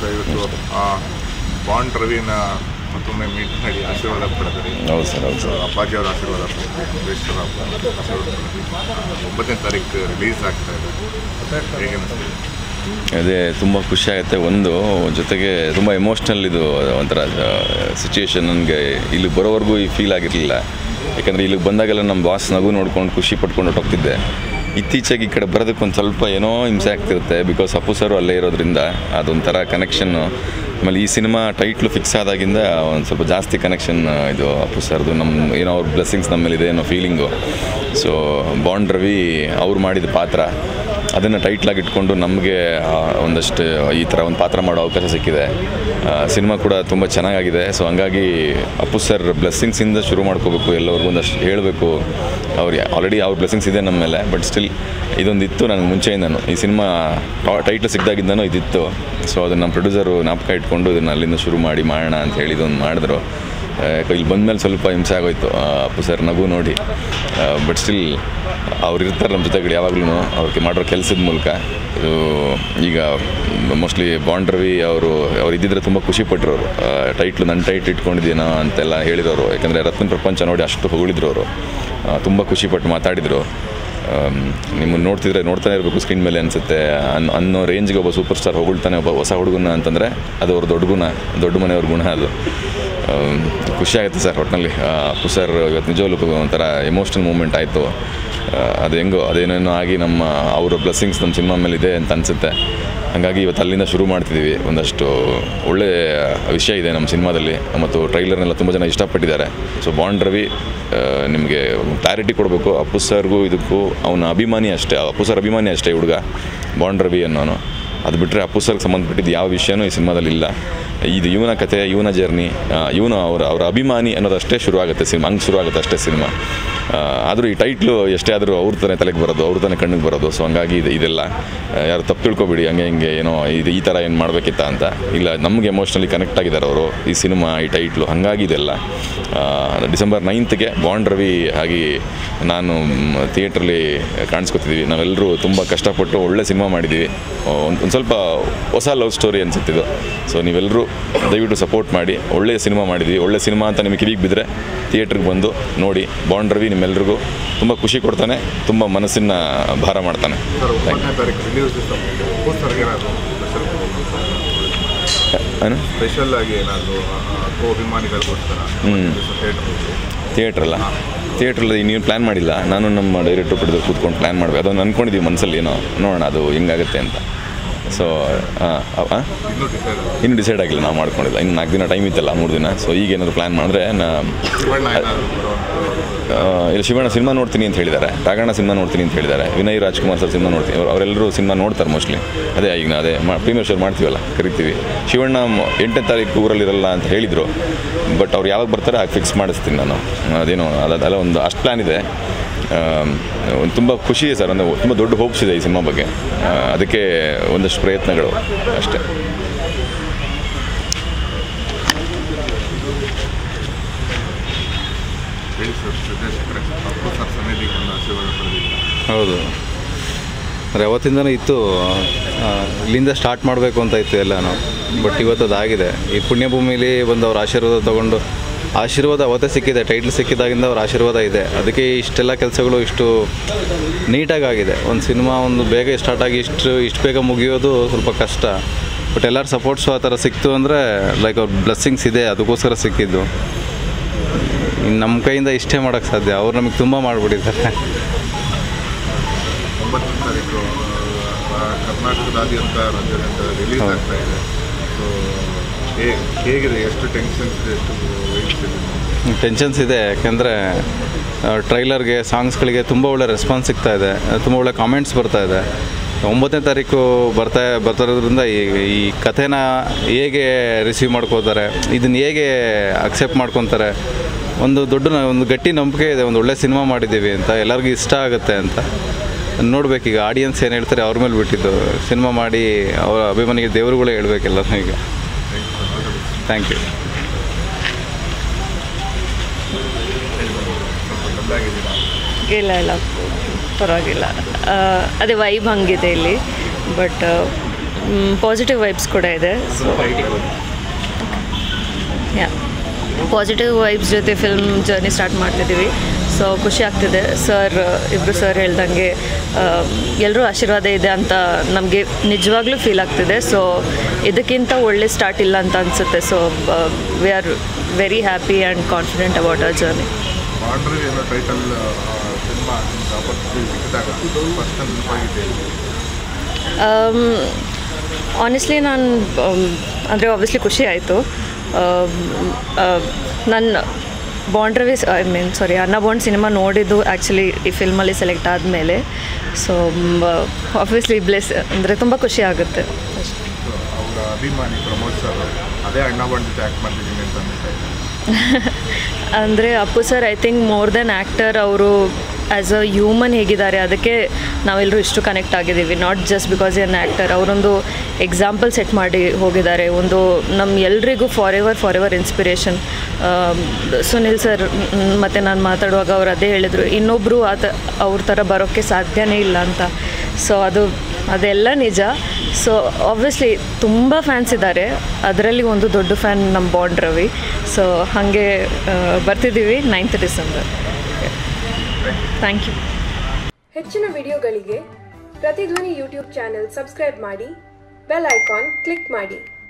ದಯವಿಟ್ಟು ಆ ಬಾಂಡ್ ರವಿನ ಮತ್ತೊಮ್ಮೆ ಮೀಟ್ ಮಾಡಿ ಆಶೀರ್ವಾದ ಪಡೆದಿರಿ ಹೌದು ಸರ್ ಹೌದು ಸರ್ ಅಪ್ಪಾಜಿ ಅವರ ಆಶೀರ್ವಾದ ಬೇಶ್ವರ ಆಶೀರ್ವಾದ ಪಡೆದಿರಿ. ಒಂಬತ್ತನೇ ತಾರೀಕು ರಿಲೀಸ್ ಆಗ್ತಾ ಇದೆ ಹೇಗೆ ಅನಿಸ್ತಿದೆ ಅದೇ ತುಂಬ ಖುಷಿ ಆಗುತ್ತೆ ಒಂದು ಜೊತೆಗೆ ತುಂಬ ಎಮೋಷ್ನಲ್ ಇದು ಒಂಥರ ಸಿಚುಯೇಷನ್ ನನಗೆ ಇಲ್ಲಿ ಬರೋವರೆಗೂ ಈ ಫೀಲ್ ಆಗಿರಲಿಲ್ಲ ಯಾಕಂದರೆ ಇಲ್ಲಿಗೆ ಬಂದಾಗೆಲ್ಲ ನಮ್ಮ ಬಾಸ್ ನಗು ನೋಡ್ಕೊಂಡು ಖುಷಿ ಪಟ್ಕೊಂಡು ಹೊರಟೋಗ್ತಿದ್ದೆ ಇತ್ತೀಚೆಗೆ ಈ ಕಡೆ ಬರೋದಕ್ಕೆ ಒಂದು ಸ್ವಲ್ಪ ಏನೋ ಹಿಂಸೆ ಆಗ್ತಿರುತ್ತೆ ಬಿಕಾಸ್ ಅಪ್ಪು ಸರು ಅಲ್ಲೇ ಇರೋದ್ರಿಂದ ಅದೊಂಥರ ಕನೆಕ್ಷನ್ನು ಆಮೇಲೆ ಈ ಸಿನಿಮಾ ಟೈಟ್ಲು ಫಿಕ್ಸ್ ಆದಾಗಿಂದ ಒಂದು ಸ್ವಲ್ಪ ಜಾಸ್ತಿ ಕನೆಕ್ಷನ್ ಇದು ಅಪ್ಪು ಸರ್ದು ನಮ್ಮ ಏನೋ ಅವ್ರ ಬ್ಲೆಸ್ಸಿಂಗ್ಸ್ ನಮ್ಮ ಮೇಲಿದೆ ಅನ್ನೋ ಫೀಲಿಂಗು ಸೊ ಬಾಂಡ್ ರವಿ ಅವ್ರು ಮಾಡಿದ ಪಾತ್ರ ಅದನ್ನು ಟೈಟ್ಲಾಗಿ ಇಟ್ಕೊಂಡು ನಮಗೆ ಒಂದಷ್ಟು ಈ ಥರ ಒಂದು ಪಾತ್ರ ಮಾಡೋ ಅವಕಾಶ ಸಿಕ್ಕಿದೆ ಸಿನಿಮಾ ಕೂಡ ತುಂಬ ಚೆನ್ನಾಗಾಗಿದೆ ಸೊ ಹಂಗಾಗಿ ಅಪ್ಪು ಸರ್ ಬ್ಲೆಸ್ಸಿಂಗ್ಸಿಂದ ಶುರು ಮಾಡ್ಕೋಬೇಕು ಎಲ್ಲರಿಗೂ ಒಂದಷ್ಟು ಹೇಳಬೇಕು ಅವ್ರಿಗೆ ಆಲ್ರೆಡಿ ಅವ್ರ ಬ್ಲೆಸ್ಸಿಂಗ್ಸ್ ಇದೆ ನಮ್ಮ ಮೇಲೆ ಬಟ್ ಸ್ಟಿಲ್ ಇದೊಂದು ಇತ್ತು ನನಗೆ ಮುಂಚೆಯಿಂದನು ಈ ಸಿನಿಮಾ ಟೈಟ್ಲ್ ಸಿಕ್ಕಿದಾಗಿಂದನೂ ಇದಿತ್ತು ಸೊ ಅದನ್ನು ನಮ್ಮ ಪ್ರೊಡ್ಯೂಸರು ಜ್ಞಾಪಕ ಇಟ್ಕೊಂಡು ಇದನ್ನು ಅಲ್ಲಿಂದ ಶುರು ಮಾಡಿ ಮಾಡೋಣ ಅಂತ ಹೇಳಿ ಇದೊಂದು ಮಾಡಿದ್ರು ಯಾಕೆ ಇಲ್ಲಿ ಬಂದಮೇಲೆ ಸ್ವಲ್ಪ ಹಿಂಸೆ ಆಗೋಯ್ತು ಆ, ಅಪ್ಪು ಸರ್ ನಗು ನೋಡಿ ಬಟ್ ಸ್ಟಿಲ್ ಅವ್ರು ಇರ್ತಾರೆ ನಮ್ಮ ಜೊತೆಗಳು ಯಾವಾಗಲೂ ಅವ್ರಿಗೆ ಮಾಡಿರೋ ಕೆಲಸದ ಮೂಲಕ ಇದು ಈಗ ಮೋಸ್ಟ್ಲಿ ಬಾಂಡ್ ರವಿ ಅವರು ಅವ್ರು ಇದ್ದಿದ್ರೆ ತುಂಬ ಖುಷಿ ಪಟ್ಟರು ಅವರು ಟೈಟ್ಲು ನನ್ನ ಟೈಟ್ ಇಟ್ಕೊಂಡಿದ್ದೀನೋ ಅಂತೆಲ್ಲ ಹೇಳಿರೋರು ಯಾಕಂದರೆ ರತ್ನ ಪ್ರಪಂಚ ನೋಡಿ ಅಷ್ಟು ಹೊಗಳಿದ್ರು ಅವರು ತುಂಬ ಖುಷಿಪಟ್ಟು ಮಾತಾಡಿದರು ನಿಮ್ಮನ್ನು ನೋಡ್ತಿದ್ರೆ ನೋಡ್ತಾನೆ ಇರಬೇಕು ಸ್ಕ್ರೀನ್ ಮೇಲೆ ಅನಿಸುತ್ತೆ ಅನ್ ಅನ್ನೋ ರೇಂಜ್ಗೆ ಒಬ್ಬ ಸೂಪರ್ ಸ್ಟಾರ್ ಹೊಗಳ್ತಾನೆ ಒಬ್ಬ ಹೊಸ ಹುಡುಗನ ಅಂತಂದರೆ ಅದು ಅವ್ರ ದೊಡ್ಡ ಗುಣ ದೊಡ್ಡ ಮನೆಯವ್ರ ಗುಣ ಅದು ಆಮ್, ಖುಷಿ ಆಗುತ್ತೆ ಸರ್ ಒಟ್ಟಿನಲ್ಲಿ ಅಪ್ಪು ಸರ್ ಇವತ್ತು ನಿಜವಾಗ್ಲೂ ಒಂಥರ ಎಮೋಷ್ನಲ್ ಮೂಮೆಂಟ್ ಆಯಿತು ಅದು ಹೆಂಗೋ ಅದೇನೇನೋ ಆಗಿ ನಮ್ಮ ಅವರ ಬ್ಲೆಸ್ಸಿಂಗ್ಸ್ ನಮ್ಮ ಸಿನಿಮಾ ಮೇಲೆ ಇದೆ ಅಂತ ಅನಿಸುತ್ತೆ ಹಾಗಾಗಿ ಇವತ್ತು ಅಲ್ಲಿಂದ ಶುರು ಮಾಡ್ತಿದ್ದೀವಿ ಒಂದಷ್ಟು ಒಳ್ಳೆ ವಿಷಯ ಇದೆ ನಮ್ಮ ಸಿನಿಮಾದಲ್ಲಿ ಮತ್ತು ಟ್ರೈಲರ್ನೆಲ್ಲ ತುಂಬ ಜನ ಇಷ್ಟಪಟ್ಟಿದ್ದಾರೆ ಸೊ ಬಾಂಡ್ ರವಿ ನಿಮಗೆ ಕ್ಲಾರಿಟಿ ಕೊಡಬೇಕು ಅಪ್ಪು ಸರ್ಗೂ ಇದಕ್ಕೂ ಅವನ ಅಭಿಮಾನಿ ಅಷ್ಟೇ ಅಪ್ಪು ಸರ್ ಅಭಿಮಾನಿ ಅಷ್ಟೇ ಈ ಹುಡುಗ ಬಾಂಡ್ ರವಿ ಅನ್ನೋನು ಅದು ಬಿಟ್ಟರೆ ಅಪ್ಪು ಸರ್ಗೆ ಸಂಬಂಧಪಟ್ಟಿದ್ದು ಯಾವ ವಿಷಯನೂ ಈ ಸಿನಿಮಾದಲ್ಲಿ ಇಲ್ಲ ಇದು ಇವನ ಕತೆ ಇವನ ಜರ್ನಿ ಇವನು ಅವರ ಅವರ ಅಭಿಮಾನಿ ಅನ್ನೋದಷ್ಟೇ ಶುರು ಆಗುತ್ತೆ ಸಿನಿಮಾ ಹಂಗೆ ಶುರು ಆಗುತ್ತೆ ಅಷ್ಟೇ ಸಿನಿಮಾ ಆದರೂ ಈ ಟೈಟ್ಲು ಎಷ್ಟೇ ಆದರೂ ಅವ್ರ ತಾನೇ ತಲೆಗೆ ಬರೋದು ಅವ್ರ ತಾನೇ ಕಣ್ಣಿಗೆ ಬರೋದು ಸೊ ಹಂಗಾಗಿ ಇದು ಇದೆಲ್ಲ ಆ, ಯಾರು ತಪ್ಪು ತಿಳ್ಕೊಬೇಡಿ ಹಂಗೆ ಹಿಂಗೆ ಏನೋ ಇದು ಈ ಥರ ಏನು ಮಾಡಬೇಕಿತ್ತ ಅಂತ ಇಲ್ಲ ನಮಗೆ ಎಮೋಷ್ನಲಿ ಕನೆಕ್ಟ್ ಆಗಿದ್ದಾರೆ ಅವರು ಈ ಸಿನಿಮಾ ಈ ಟೈಟ್ಲು ಹಂಗಾಗಿ ಇದೆಲ್ಲ ಆ, ಡಿಸೆಂಬರ್ ನೈನ್ತ್ಗೆ ಬಾಂಡ್ ರವಿ ಆಗಿ ನಾನು ಥಿಯೇಟ್ರಲ್ಲಿ ಕಾಣಿಸ್ಕೊತಿದ್ದೀವಿ ನಾವೆಲ್ಲರೂ ತುಂಬ ಕಷ್ಟಪಟ್ಟು ಒಳ್ಳೆ ಸಿನಿಮಾ ಮಾಡಿದ್ದೀವಿ ಒಂದು ಒಂದು ಸ್ವಲ್ಪ ಹೊಸ ಲವ್ ಸ್ಟೋರಿ ಅನಿಸುತ್ತಿದ್ದು ಸೊ ನೀವೆಲ್ಲರೂ ದಯವಿಟ್ಟು ಸಪೋರ್ಟ್ ಮಾಡಿ ಒಳ್ಳೆಯ ಸಿನಿಮಾ ಮಾಡಿದ್ದೀವಿ ಒಳ್ಳೆ ಸಿನಿಮಾ ಅಂತ ನಿಮಗೆ ಕಿವಿಗೆ ಬಿದ್ದರೆ ಥಿಯೇಟ್ರಿಗೆ ಬಂದು ನೋಡಿ ಬಾಂಡ್ ರವಿ ನಿಮ್ಮೆಲ್ರಿಗೂ ತುಂಬ ಖುಷಿ ಕೊಡ್ತಾನೆ ತುಂಬ ಮನಸ್ಸಿನ ಭಾರ ಮಾಡ್ತಾನೆ ಸರ್ ಒಂಬತ್ತನೇ ತಾರೀಕು ರಿಲೀಸ್ ಸರ್ಗೆ ಏನಾದರೂ ಏನು ಸ್ಪೆಷಲ್ ಆಗಿ ಏನಾದರೂ ಕೋ ಅಭಿಮಾನಿಗಳಿಗೋಸ್ಕರ ಥಿಯೇಟರ್ ಥಿಯೇಟ್ರಲ್ಲ ಥಿಯೇಟ್ರಲ್ಲಿ ನೀವು ಪ್ಲ್ಯಾನ್ ಮಾಡಿಲ್ಲ ನಾನು ನಮ್ಮ ಡೈರೆಕ್ಟ್ರು ಪಡೆದು ಕೂತ್ಕೊಂಡು ಪ್ಲ್ಯಾನ್ ಮಾಡಬೇಕು ಅದನ್ನು ಅಂದ್ಕೊಂಡಿದ್ದೀವಿ ಮನಸ್ಸಲ್ಲಿ ಏನೋ ನೋಡೋಣ ಅದು ಹೆಂಗಾಗುತ್ತೆ ಅಂತ ಸೊ ಇನ್ನೂ ಡಿಸೈಡ್ ಇನ್ನೂ ಡಿಸೈಡ್ ಆಗಿಲ್ಲ ನಾವು ಮಾಡ್ಕೊಂಡಿಲ್ಲ ಇನ್ನು ನಾಲ್ಕು ದಿನ ಟೈಮ್ ಇತ್ತಲ್ಲ ಮೂರು ದಿನ ಸೊ ಈಗ ಏನಾದರೂ ಪ್ಲ್ಯಾನ್ ಮಾಡಿದ್ರೆ ನಾ ಶಿವಣ್ಣ ಏನಾದರೂ ಬರುವಂಥ ಆ, ಇಲ್ಲ ಶಿವಣ್ಣ ಸಿನಿಮಾ ನೋಡ್ತೀನಿ ಅಂತ ಹೇಳಿದ್ದಾರೆ ರಾಗಣ್ಣ ಸಿನಿಮಾ ನೋಡ್ತೀನಿ ಅಂತ ಹೇಳಿದ್ದಾರೆ ವಿನಯ್ ರಾಜ್ಕುಮಾರ್ ಸರ್ ಸಿನಿಮಾ ನೋಡ್ತೀನಿ ಅವ್ರು- ಅವರೆಲ್ಲರೂ ಸಿನಿಮಾ ನೋಡ್ತಾರೆ ಮೋಸ್ಟ್ಲಿ ಅದೇ ಈಗ ಅದೇ ಪ್ರೀಮಿಯರ್ ಶೋ ಮಾಡ್ತೀವಲ್ಲ ಕರಿತೀವಿ ಶಿವಣ್ಣ ಮ- ಎಂಟನೇ ತಾರೀಕು ಊರಲ್ಲಿರಲ್ಲ ಅಂತ ಹೇಳಿದರು ಬಟ್ ಅವ್ರು ಯಾವಾಗ ಬರ್ತಾರೆ ಆಗ ಫಿಕ್ಸ್ ಮಾಡಿಸ್ತೀನಿ ನಾನು ಅದೇನೋ ಅದ ಅಲ್ಲ ಒಂದು ಅಷ್ಟು ಪ್ಲ್ಯಾನ್ ಇದೆ ಒಂದು ತುಂಬ ಖುಷಿ ಇದೆ ಸರ್ ಅಂದರೆ ತುಂಬ ದೊಡ್ಡ ಹೋಪ್ಸ್ ಇದೆ ಈ ಸಿನಿಮಾ ಬಗ್ಗೆ ಆ, ಅದಕ್ಕೆ ಒಂದಷ್ಟು ಪ್ರಯತ್ನಗಳು ಅಷ್ಟೇ ಹೇಳಿ ಸರ್ ನಿರ್ದೇಶಕರೇ ಅಪ್ಪು ಸರ್ ಸನ್ನಿಧಿಗೆ ಒಂದು ಆಶೀರ್ವಾದ ಪಡೆದಿಲ್ಲ ಹೌದು ಅಂದರೆ ಅವತ್ತಿಂದನೂ ಇತ್ತು ಆ, ಇಲ್ಲಿಂದ ಸ್ಟಾರ್ಟ್ ಮಾಡಬೇಕು ಅಂತ ಇತ್ತು ಎಲ್ಲನೂ ಬಟ್ ಇವತ್ತು ಅದಾಗಿದೆ ಈ ಪುಣ್ಯಭೂಮಿಲಿ ಬಂದು ಅವ್ರ ಆಶೀರ್ವಾದ ತೊಗೊಂಡು ಆಶೀರ್ವಾದ ಅವತ್ತೇ ಸಿಕ್ಕಿದೆ ಟೈಟ್ಲ್ ಸಿಕ್ಕಿದಾಗಿಂದ ಅವ್ರ ಆಶೀರ್ವಾದ ಇದೆ ಅದಕ್ಕೆ ಇಷ್ಟೆಲ್ಲ ಕೆಲಸಗಳು ಇಷ್ಟು ನೀಟಾಗಿ ಆಗಿದೆ ಒಂದು ಸಿನಿಮಾ ಒಂದು ಬೇಗ ಸ್ಟಾರ್ಟ್ ಆಗಿ ಇಷ್ಟು ಇಷ್ಟು ಬೇಗ ಮುಗಿಯೋದು ಸ್ವಲ್ಪ ಕಷ್ಟ ಬಟ್ ಎಲ್ಲರ ಸಪೋರ್ಟ್ಸು ಆ ಥರ ಸಿಕ್ತು ಅಂದರೆ ಲೈಕ್ ಅವ್ರ ಬ್ಲೆಸ್ಸಿಂಗ್ಸ್ ಇದೆ ಅದಕ್ಕೋಸ್ಕರ ಸಿಕ್ಕಿದ್ದು ಇನ್ನು ನಮ್ಮ ಕೈಯಿಂದ ಇಷ್ಟೇ ಮಾಡೋಕ್ಕೆ ಸಾಧ್ಯ ಅವ್ರು ನಮಗೆ ತುಂಬ ಮಾಡಿಬಿಟ್ಟಿದ್ದಾರೆ ಒಂಬತ್ತನೇ ತಾರೀಕು ಆ, ಕರ್ನಾಟಕದಾದ್ಯಂತ ರಾಜ್ಯಾದ್ಯಂತ ರಿಲೀಸ್ ಆಗ್ತಾ ಇದೆ ಸೊ ಹೇಗಿದೆ ಎಷ್ಟು ಟೆನ್ಷನ್ಸ್ ಇದೆ ಎಷ್ಟು ವೆಯ್ಟ್ಸ್ ಇದೆ ಟೆನ್ಷನ್ಸ್ ಇದೆ ಯಾಕೆಂದರೆ ಟ್ರೈಲರ್ಗೆ ಸಾಂಗ್ಸ್ಗಳಿಗೆ ತುಂಬ ಒಳ್ಳೆ ರೆಸ್ಪಾನ್ಸ್ ಸಿಗ್ತಾ ಇದೆ ತುಂಬ ಒಳ್ಳೆ ಕಾಮೆಂಟ್ಸ್ ಬರ್ತಾ ಇದೆ ಒಂಬತ್ತನೇ ತಾರೀಕು ಬರ್ತಾ ಬರ್ತಾ ಇರೋದ್ರಿಂದ ಈ ಈ ಕಥೆನ ಹೇಗೆ ರಿಸೀವ್ ಮಾಡ್ಕೋತಾರೆ ಇದನ್ನು ಹೇಗೆ ಅಕ್ಸೆಪ್ಟ್ ಮಾಡ್ಕೊತಾರೆ ಒಂದು ದೊಡ್ಡ ನ- ಒಂದು ಗಟ್ಟಿ ನಂಬಿಕೆ ಇದೆ ಒಂದು ಒಳ್ಳೆ ಸಿನಿಮಾ ಮಾಡಿದ್ದೀವಿ ಅಂತ ಎಲ್ಲರಿಗೂ ಇಷ್ಟ ಆಗುತ್ತೆ ಅಂತ ನೋಡ್ಬೇಕೀಗ ಆಡಿಯನ್ಸ್ ಏನು ಹೇಳ್ತಾರೆ ಅವ್ರ ಮೇಲೆ ಬಿಟ್ಟಿದ್ದು ಸಿನಿಮಾ ಮಾಡಿ ಅವರ ಅಭಿಮಾನಿಗೆ ದೇವರುಗಳೇ ಹೇಳ್ಬೇಕೆಲ್ಲ ಈಗ ಥ್ಯಾಂಕ್ ಯು ಇಲ್ಲ ಇಲ್ಲ ಪರವಾಗಿಲ್ಲ ಆ, ಅದೇ ವೈಬ್ ಹಂಗಿದೆ ಇಲ್ಲಿ ಬಟ್ ಪಾಸಿಟಿವ್ ವೈಬ್ಸ್ ಕೂಡ ಇದೆ ಸೊ ಯಾ ಪಾಸಿಟಿವ್ ವೈಬ್ಸ್ ಜೊತೆ ಫಿಲ್ಮ್ ಜರ್ನಿ ಸ್ಟಾರ್ಟ್ ಮಾಡ್ತಿದ್ದೀವಿ ಸೊ ಖುಷಿ ಆಗ್ತಿದೆ ಸರ್ ಇಬ್ಬರು ಸರ್ ಹೇಳ್ದಂಗೆ ಎಲ್ಲರೂ ಆಶೀರ್ವಾದ ಇದೆ ಅಂತ ನಮಗೆ ನಿಜವಾಗ್ಲೂ ಫೀಲ್ ಆಗ್ತಿದೆ ಸೊ ಇದಕ್ಕಿಂತ ಒಳ್ಳೆ ಸ್ಟಾರ್ಟ್ ಇಲ್ಲ ಅಂತ ಅನಿಸುತ್ತೆ so we are very happy and confident about our journey border ಏನೋ ಟೈಟಲ್ ಸಿನಿಮಾ ಆಪರ್ಚುನಿಟಿ ಸಿಕ್ಕಿದಾಗ ಫಸ್ಟ್ ನೆನಪಾಗಿದೆ ಆನೆಸ್ಟ್ಲಿ ನಾನು ಅಂದರೆ ಆಬ್ವಿಯಸ್ಲಿ ಖುಷಿ ಆಯಿತು ನನ್ನ ಬಾಂಡ್ ರವೀಸ್ I mean sorry Anna Bond cinema ನೋಡಿದ್ದು ಆ್ಯಕ್ಚುಲಿ ಈ ಫಿಲ್ಮಲ್ಲಿ ಸೆಲೆಕ್ಟ್ ಆದಮೇಲೆ ಸೊ ಆಬ್ವಿಯಸ್ಲಿ ಬ್ಲೆಸ್ ಅಂದರೆ ತುಂಬ ಖುಷಿ ಆಗುತ್ತೆ ಅಷ್ಟೇ ಅವರ ಅಭಿಮಾನಿ ಪ್ರಮೋದ್ ಸರ್ ಅದೇ ಅಣ್ಣ ಬಂಡ್ ಜೊತೆ ಆ್ಯಕ್ಟ್ ಮಾಡ್ತಿದ್ದೀನಿ ಅಂತ ಅನ್ನಿಸ್ತಾ ಇದೆ ಅಂದರೆ Appu sir I think more than actor ಅವರು ಆ್ಯಸ್ ಅ ಹ್ಯೂಮನ್ ಹೇಗಿದ್ದಾರೆ ಅದಕ್ಕೆ ನಾವೆಲ್ಲರೂ ಇಷ್ಟು ಕನೆಕ್ಟ್ ಆಗಿದ್ದೀವಿ not just because an actor ಅವರೊಂದು ಎಕ್ಸಾಂಪಲ್ ಸೆಟ್ ಮಾಡಿ ಹೋಗಿದ್ದಾರೆ ಒಂದು ನಮ್ಮ ಎಲ್ರಿಗೂ forever forever inspiration Sunil sir ಮತ್ತು ನಾನು ಮಾತಾಡುವಾಗ ಅವ್ರು ಅದೇ ಹೇಳಿದರು ಇನ್ನೊಬ್ಬರು ಆತ ಅವ್ರ ಥರ ಬರೋಕ್ಕೆ ಸಾಧ್ಯನೇ ಇಲ್ಲ ಅಂತ ಸೊ ಅದು ಅದೆಲ್ಲ ನಿಜ ಸೊ ಆಬ್ವಿಯಸ್ಲಿ ತುಂಬ ಫ್ಯಾನ್ಸ್ ಇದ್ದಾರೆ ಅದರಲ್ಲಿ ಒಂದು ದೊಡ್ಡ ಫ್ಯಾನ್ ನಮ್ಮ ಬಾಂಡ್ ರವಿ ಸೊ ಹಾಗೆ ಆ, ಬರ್ತಿದ್ದೀವಿ ನೈನ್ತ್ ಡಿಸೆಂಬರ್ ಥ್ಯಾಂಕ್ ಯು ಹೆಚ್ಚಿನ ವಿಡಿಯೋಗಳಿಗೆ ಪ್ರತಿಧ್ವನಿ ಯೂಟ್ಯೂಬ್ ಚಾನೆಲ್ ಸಬ್ಸ್ಕ್ರೈಬ್ ಮಾಡಿ ಬೆಲ್ ಐಕಾನ್ ಕ್ಲಿಕ್ ಮಾಡಿ